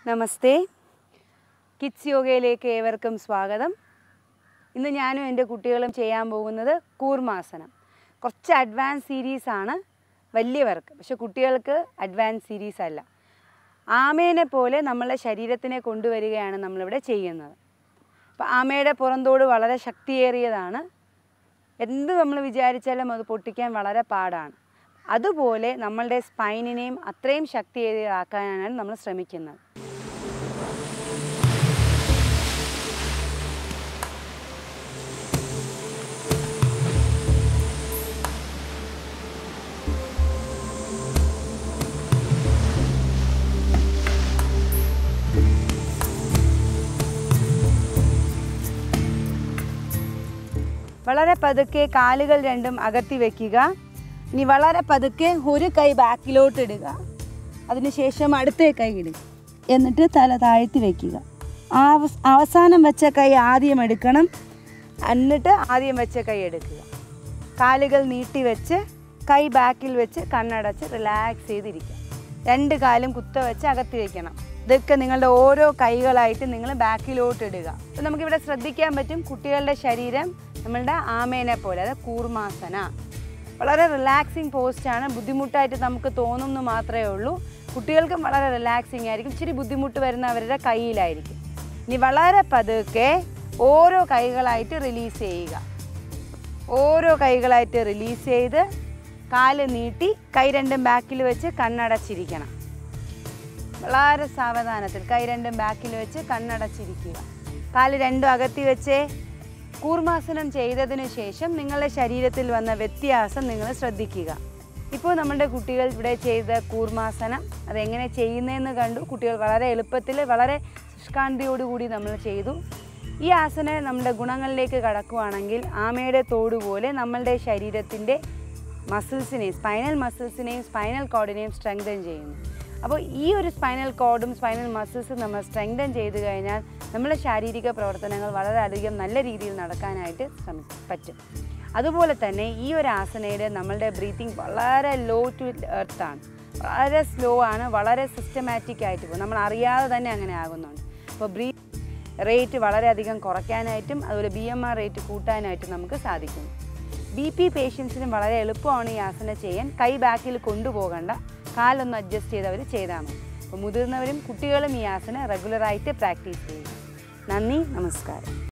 നമസ്തേ kids യോഗയിലേക്ക് ഏവർക്കും സ്വാഗതം ഇന്ന് ഞാനും എൻ്റെ കുട്ടികളും ചെയ്യാൻ പോകുന്നത് കൂർമാസനം കുറച്ച് അഡ്വാൻസ് സീരീസ് ആണ് വലിയവർക്ക് പക്ഷെ കുട്ടികൾക്ക് അഡ്വാൻസ് സീരീസ് അല്ല ആമേനെ പോലെ നമ്മളെ ശരീരത്തിനെ കൊണ്ടുവരികയാണ് നമ്മളിവിടെ ചെയ്യുന്നത് അപ്പോൾ ആമയുടെ പുറന്തോട് വളരെ ശക്തിയേറിയതാണ് എന്ത് നമ്മൾ വിചാരിച്ചാലും അത് പൊട്ടിക്കാൻ വളരെ പാടാണ് അതുപോലെ നമ്മളുടെ സ്പൈനിനെയും അത്രയും ശക്തിയേറിയതാക്കാനാണ് നമ്മൾ ശ്രമിക്കുന്നത് വളരെ പതുക്കെ കാലുകൾ രണ്ടും അകത്തി വെക്കുക ഇനി വളരെ പതുക്കെ ഒരു കൈ ബാക്കിലോട്ട് ഇടുക അതിനുശേഷം അടുത്ത കൈ ഇടുക എന്നിട്ട് തല താഴ്ത്തി വെക്കുക ആവസ് അവസാനം വെച്ച കൈ ആദ്യം എടുക്കണം എന്നിട്ട് ആദ്യം വെച്ച കൈ എടുക്കുക കാലുകൾ നീട്ടി വെച്ച് കൈ ബാക്കിൽ വെച്ച് കണ്ണടച്ച് റിലാക്സ് ചെയ്തിരിക്കുക രണ്ട് കാലും കുത്ത വെച്ച് അകത്തി വെക്കണം ഇതൊക്കെ നിങ്ങളുടെ ഓരോ കൈകളായിട്ട് നിങ്ങൾ ബാക്കിലോട്ട് ഇടുക അപ്പോൾ നമുക്കിവിടെ ശ്രദ്ധിക്കാൻ പറ്റും കുട്ടികളുടെ ശരീരം നമ്മളുടെ ആമേനെ പോലെ അതായത് കൂർമാസന വളരെ റിലാക്സിങ് പോസ്റ്റാണ് ബുദ്ധിമുട്ടായിട്ട് നമുക്ക് തോന്നുന്നു മാത്രമേ ഉള്ളൂ കുട്ടികൾക്കും വളരെ റിലാക്സിങ് ആയിരിക്കും ഇച്ചിരി ബുദ്ധിമുട്ട് വരുന്ന അവരുടെ കയ്യിലായിരിക്കും ഇനി വളരെ പതുക്കെ ഓരോ കൈകളായിട്ട് റിലീസ് ചെയ്യുക ഓരോ കൈകളായിട്ട് റിലീസ് ചെയ്ത് കാല് നീട്ടി കൈ രണ്ടും ബാക്കിൽ വെച്ച് കണ്ണടച്ചിരിക്കണം വളരെ സാവധാനത്തിൽ കൈ രണ്ടും ബാക്കിൽ വെച്ച് കണ്ണടച്ചിരിക്കുക കാല് രണ്ടും അകത്തി വെച്ച് കൂർമാസനം ചെയ്തതിനു ശേഷം നിങ്ങളുടെ ശരീരത്തിൽ വന്ന വ്യത്യാസം നിങ്ങൾ ശ്രദ്ധിക്കുക ഇപ്പോൾ നമ്മുടെ കുട്ടികൾ ഇവിടെ ചെയ്ത കൂർമാസനം അതെങ്ങനെ ചെയ്യുന്നതെന്ന് കണ്ടു കുട്ടികൾ വളരെ എളുപ്പത്തിൽ വളരെ ശുഷ്കാന്തിയോടുകൂടി നമ്മൾ ചെയ്തു ഈ ആസനം നമ്മുടെ ഗുണങ്ങളിലേക്ക് കടക്കുകയാണെങ്കിൽ ആമയുടെ തോട് പോലെ നമ്മളുടെ ശരീരത്തിൻ്റെ മസിൽസിനെയും സ്പൈനൽ മസിൽസിനെയും സ്പൈനൽ കോഡിനെയും സ്ട്രെങ്തൻ ചെയ്യുന്നു അപ്പോൾ ഈ ഒരു സ്പൈനൽ കോഡും സ്പൈനൽ മസിൽസും നമ്മൾ സ്ട്രെങ്തൻ ചെയ്ത് കഴിഞ്ഞാൽ നമ്മുടെ ശാരീരിക പ്രവർത്തനങ്ങൾ വളരെയധികം നല്ല രീതിയിൽ നടക്കാനായിട്ട് ശ്രമി പറ്റും അതുപോലെ തന്നെ ഈ ഒരു ആസനയിൽ നമ്മളുടെ ബ്രീത്തിങ് വളരെ ലോ ടു എർത്ത് ആണ് വളരെ സ്ലോ ആണ് വളരെ സിസ്റ്റമാറ്റിക് ആയിട്ട് പോകും നമ്മൾ അറിയാതെ തന്നെ അങ്ങനെ ആകുന്നുണ്ട് അപ്പോൾ ബ്രീ റേറ്റ് വളരെയധികം കുറയ്ക്കാനായിട്ടും അതുപോലെ ബി എം ആർ റേറ്റ് കൂട്ടാനായിട്ടും നമുക്ക് സാധിക്കും ബി പി പേഷ്യൻസിനും വളരെ എളുപ്പമാണ് ഈ ആസന ചെയ്യാൻ കൈ ബാക്കിൽ കൊണ്ടുപോകണ്ട കാലൊന്ന് അഡ്ജസ്റ്റ് ചെയ്ത് അവർ ചെയ്താൽ മതി അപ്പോൾ മുതിർന്നവരും കുട്ടികളും ഈ ആസന റെഗുലറായിട്ട് പ്രാക്ടീസ് ചെയ്യുക നന്ദി നമസ്കാരം